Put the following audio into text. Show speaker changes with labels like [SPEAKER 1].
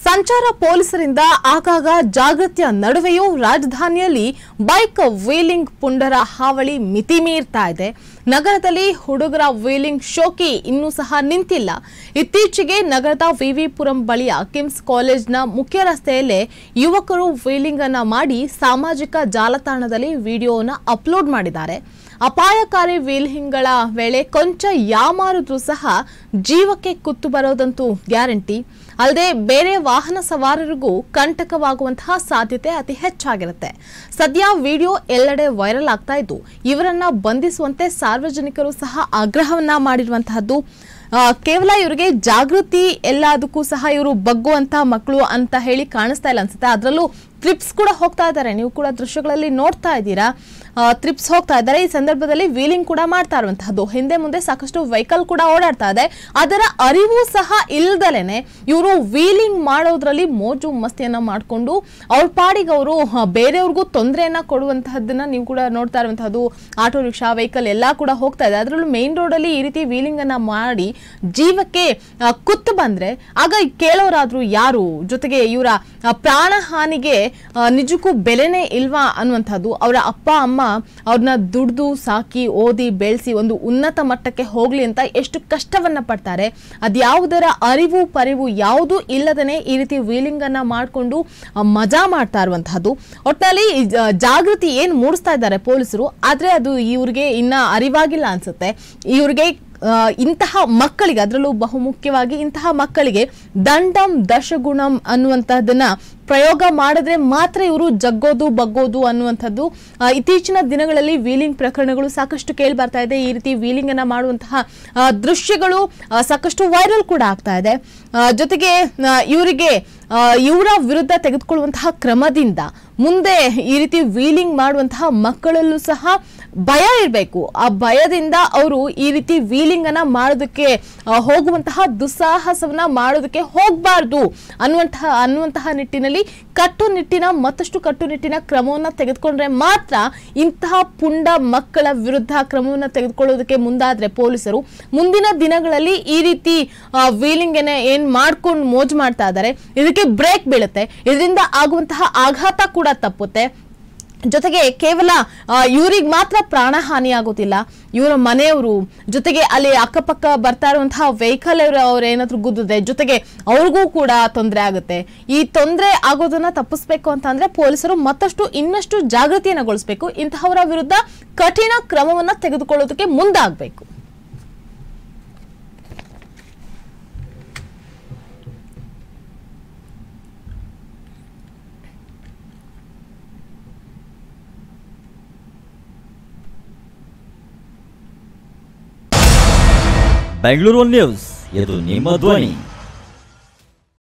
[SPEAKER 1] ಸಂಚಾರ ಪೊಲೀಸರಿಂದ ಆಗಾಗ ಜಾಗೃತಿಯ ನಡುವೆಯೂ ರಾಜಧಾನಿಯಲ್ಲಿ ಬೈಕ್ ವೀಲಿಂಗ್ ಪುಂಡರ ಹಾವಳಿ ಮಿತಿ ಮೀರ್ತಾ ಇದೆ ನಗರದಲ್ಲಿ ಹುಡುಗರ ವೀಲಿಂಗ್ ಶೋಕಿ ಇನ್ನೂ ಸಹ ನಿಂತಿಲ್ಲ ಇತ್ತೀಚೆಗೆ ನಗರದ ವಿವಿಪುರಂ ಬಳಿಯ ಕಿಮ್ಸ್ ಕಾಲೇಜ್ನ ಮುಖ್ಯ ರಸ್ತೆಯಲ್ಲೇ ಯುವಕರು ವೀಲಿಂಗ್ ಅನ್ನ ಮಾಡಿ ಸಾಮಾಜಿಕ ಜಾಲತಾಣದಲ್ಲಿ ವಿಡಿಯೋನ ಅಪ್ಲೋಡ್ ಮಾಡಿದ್ದಾರೆ ಅಪಾಯಕಾರಿ ವೀಲಿಂಗ್ಗಳ ವೇಳೆ ಕೊಂಚ ಯಾಮಾರಿದ್ರೂ ಸಹ ಜೀವಕ್ಕೆ ಕುತ್ತು ಬರೋದಂತೂ ಗ್ಯಾರಂಟಿ ಅಲ್ಲದೆ ಬೇರೆ ವಾಹನ ಸವಾರರಿಗೂ ಕಂಟಕವಾಗುವಂತಹ ಸಾಧ್ಯತೆ ಅತಿ ಹೆಚ್ಚಾಗಿರುತ್ತೆ ಸದ್ಯ ವಿಡಿಯೋ ಎಲ್ಲೆಡೆ ವೈರಲ್ ಆಗ್ತಾ ಇದ್ದು ಇವರನ್ನ ಬಂಧಿಸುವಂತೆ ಸಾರ್ವಜನಿಕರು ಸಹ ಆಗ್ರಹವನ್ನ ಮಾಡಿರುವಂತಹದ್ದು ಆ, ಕೇವಲ ಇವರಿಗೆ ಜಾಗೃತಿ ಎಲ್ಲದಕ್ಕೂ ಸಹ ಇವರು ಬಗ್ಗುವಂತ ಮಕ್ಕಳು ಅಂತ ಹೇಳಿ ಕಾಣಿಸ್ತಾ ಇಲ್ಲ ಅನ್ಸುತ್ತೆ ಅದರಲ್ಲೂ ಟ್ರಿಪ್ಸ್ ಕೂಡ ಹೋಗ್ತಾ ಇದ್ದಾರೆ ನೀವು ಕೂಡ ದೃಶ್ಯಗಳಲ್ಲಿ ನೋಡ್ತಾ ಇದ್ದೀರಾ ಟ್ರಿಪ್ಸ್ ಹೋಗ್ತಾ ಇದ್ದಾರೆ ಈ ಸಂದರ್ಭದಲ್ಲಿ ವೀಲಿಂಗ್ ಕೂಡ ಮಾಡ್ತಾ ಇರುವಂತಹದ್ದು ಹಿಂದೆ ಮುಂದೆ ಸಾಕಷ್ಟು ವೆಹಿಕಲ್ ಕೂಡ ಓಡಾಡ್ತಾ ಇದೆ ಅದರ ಅರಿವು ಸಹ ಇಲ್ದಲೇನೆ ಇವರು ವೀಲಿಂಗ್ ಮಾಡೋದ್ರಲ್ಲಿ ಮೋಜು ಮಸ್ತಿಯನ್ನ ಮಾಡಿಕೊಂಡು ಅವ್ರ ಪಾಡಿಗೆ ಅವರು ಬೇರೆಯವ್ರಿಗೂ ತೊಂದರೆಯನ್ನ ಕೊಡುವಂತಹದ್ದನ್ನ ನೀವು ಕೂಡ ನೋಡ್ತಾ ಇರುವಂತಹದ್ದು ಆಟೋ ರಿಕ್ಷಾ ವೆಹಿಕಲ್ ಎಲ್ಲ ಕೂಡ ಹೋಗ್ತಾ ಇದೆ ಅದರಲ್ಲೂ ಮೇನ್ ರೋಡಲ್ಲಿ ಈ ರೀತಿ ವೀಲಿಂಗ್ ಅನ್ನ ಮಾಡಿ ಜೀವಕ್ಕೆ ಆ, ಕುತ್ತು ಬಂದ್ರೆ ಆಗ ಕೇಳೋರಾದ್ರೂ ಯಾರು ಜೊತೆಗೆ ಇವರ ಪ್ರಾಣ ಹಾನಿಗೆ ಆ, ನಿಜಕ್ಕೂ ಬೆಲೆನೇ ಇಲ್ವಾ ಅನ್ನುವಂಥದ್ದು ಅವರ ಅಪ್ಪ ಅಮ್ಮ ಅವ್ರನ್ನ ದುಡ್ದು ಸಾಕಿ ಓದಿ ಬೆಳೆಸಿ ಒಂದು ಉನ್ನತ ಮಟ್ಟಕ್ಕೆ ಹೋಗ್ಲಿ ಅಂತ ಎಷ್ಟು ಕಷ್ಟವನ್ನ ಪಡ್ತಾರೆ ಅದ್ಯಾವುದರ ಅರಿವು ಪರಿವು ಯಾವುದೂ ಇಲ್ಲದನೆ ಈ ರೀತಿ ವೀಲಿಂಗ್ ಅನ್ನ ಮಾಡಿಕೊಂಡು ಮಜಾ ಮಾಡ್ತಾ ಇರುವಂತಹದ್ದು ಒಟ್ಟಿನಲ್ಲಿ ಈ ಜ- ಜಾಗೃತಿ ಏನ್ ಮೂಡಿಸ್ತಾ ಇದ್ದಾರೆ ಪೊಲೀಸರು ಆದ್ರೆ ಅದು ಇವ್ರಿಗೆ ಇನ್ನ ಅರಿವಾಗಿಲ್ಲ ಅನ್ಸುತ್ತೆ ಇವ್ರಿಗೆ ಆ, ಇಂತಹ ಮಕ್ಕಳಿಗೆ ಅದರಲ್ಲೂ ಬಹುಮುಖ್ಯವಾಗಿ ಇಂತಹ ಮಕ್ಕಳಿಗೆ ದಂಡಂ ದಶಗುಣಂ ಅನ್ನುವಂತಹದನ್ನ ಪ್ರಯೋಗ ಮಾಡಿದ್ರೆ ಮಾತ್ರ ಇವರು ಜಗ್ಗೋದು ಬಗ್ಗೋದು ಅನ್ನುವಂಥದ್ದು ಆ, ಇತ್ತೀಚಿನ ದಿನಗಳಲ್ಲಿ ವೀಲಿಂಗ್ ಪ್ರಕರಣಗಳು ಸಾಕಷ್ಟು ಕೇಳಿ ಬರ್ತಾ ಇದೆ ಈ ರೀತಿ ವೀಲಿಂಗ್ ಅನ್ನ ಮಾಡುವಂತಹ ಆ, ದೃಶ್ಯಗಳು ಆ, ಸಾಕಷ್ಟು ವೈರಲ್ ಕೂಡ ಆಗ್ತಾ ಇದೆ ಆ, ಜೊತೆಗೆ ಆ, ಇವರಿಗೆ ಇವರ ವಿರುದ್ಧ ತೆಗೆದುಕೊಳ್ಳುವಂತಹ ಕ್ರಮದಿಂದ ಮುಂದೆ ಈ ರೀತಿ ವೀಲಿಂಗ್ ಮಾಡುವಂತಹ ಮಕ್ಕಳಲ್ಲೂ ಸಹ ಭಯ ಇರಬೇಕು ಆ ಭಯದಿಂದ ಅವರು ಈ ರೀತಿ ವೀಲಿಂಗ್ ಅನ್ನ ಮಾಡೋದಕ್ಕೆ ಆ, ಹೋಗುವಂತಹ ದುಸ್ಸಾಹಸವನ್ನ ಮಾಡೋದಕ್ಕೆ ಹೋಗಬಾರ್ದು ಅನ್ನುವಂತಹ ಅನ್ನುವಂತಹ ನಿಟ್ಟಿನಲ್ಲಿ ಕಟ್ಟುನಿಟ್ಟಿನ ಮತ್ತಷ್ಟು ಕಟ್ಟುನಿಟ್ಟಿನ ಕ್ರಮವನ್ನ ತೆಗೆದುಕೊಂಡ್ರೆ ಮಾತ್ರ ಇಂತಹ ಪುಂಡ ಮಕ್ಕಳ ವಿರುದ್ಧ ಕ್ರಮವನ್ನ ತೆಗೆದುಕೊಳ್ಳೋದಕ್ಕೆ ಮುಂದಾದ್ರೆ ಪೊಲೀಸರು ಮುಂದಿನ ದಿನಗಳಲ್ಲಿ ಈ ರೀತಿ ವೀಲಿಂಗ್ ಏನ್ ಮಾಡ್ಕೊಂಡು ಮೋಜು ಮಾಡ್ತಾ ಇದ್ದಾರೆ ಇದಕ್ಕೆ ಬ್ರೇಕ್ ಬೀಳುತ್ತೆ ಇದರಿಂದ ಆಗುವಂತಹ ಆಘಾತ ಕೂಡ ತಪ್ಪುತ್ತೆ ಜೊತೆಗೆ ಕೇವಲ ಇವ್ರಿಗೆ ಮಾತ್ರ ಪ್ರಾಣ ಹಾನಿ ಆಗೋದಿಲ್ಲ ಇವರ ಮನೆಯವರು ಜೊತೆಗೆ ಅಲ್ಲಿ ಅಕ್ಕಪಕ್ಕ ಬರ್ತಾ ಇರುವಂತಹ ವೆಹಿಕಲ್ ಅವ್ರು ಏನಾದ್ರು ಗುದ್ದಿದೆ ಜೊತೆಗೆ ಅವ್ರಿಗೂ ಕೂಡ ತೊಂದರೆ ಆಗುತ್ತೆ ಈ ತೊಂದರೆ ಆಗೋದನ್ನ ತಪ್ಪಿಸ್ಬೇಕು ಅಂತ ಅಂದ್ರೆ ಪೊಲೀಸರು ಮತ್ತಷ್ಟು ಇನ್ನಷ್ಟು ಜಾಗೃತಿಯನ್ನಗೊಳಿಸಬೇಕು ಇಂತಹವರ ವಿರುದ್ಧ ಕಠಿಣ ಕ್ರಮವನ್ನ ತೆಗೆದುಕೊಳ್ಳೋದಕ್ಕೆ ಮುಂದಾಗಬೇಕು
[SPEAKER 2] ಬೆಂಗಳೂರು ನ್ಯೂಸ್ ಇದು ನಿಮ್ಮ ಧ್ವನಿ